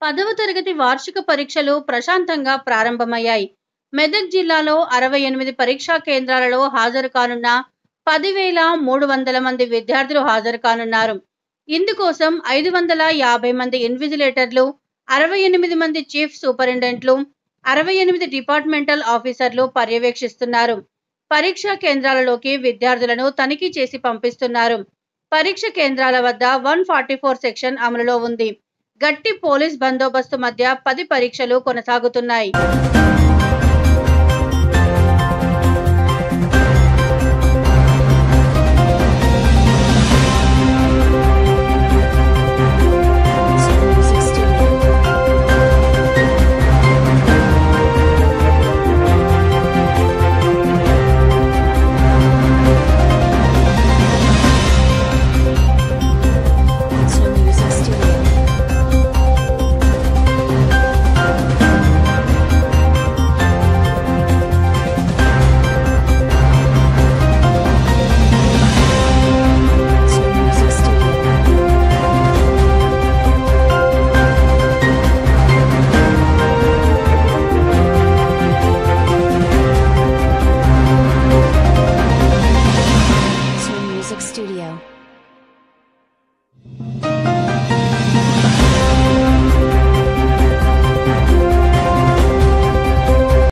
పదవ తరగతి వార్షిక పరీక్షలు ప్రశాంతంగా ప్రారంభమయ్యాయి మెదక్ జిల్లాలో అరవై ఎనిమిది పరీక్షా కేంద్రాలలో హాజరు కానున్న పదివేల మూడు వందల మంది విద్యార్థులు హాజరు కానున్నారు ఇందుకోసం ఐదు వందల యాభై మంది ఇన్విజిలేటర్లు అరవై ఎనిమిది మంది చీఫ్ సూపరింటెండెంట్లు అరవై ఎనిమిది డిపార్ట్మెంటల్ ఆఫీసర్లు పర్యవేక్షిస్తున్నారు పరీక్షా కేంద్రాలలోకి విద్యార్థులను తనిఖీ చేసి పంపిస్తున్నారు పరీక్ష కేంద్రాల వద్ద వన్ ఫార్టీ ఫోర్ సెక్షన్ అమలులో ఉంది గట్టి పోలీస్ బందోబస్తు మధ్య పది పరీక్షలు కొనసాగుతున్నాయి Music Studio. Snow Music Studio. Snow Music Studio. Snow Music Studio.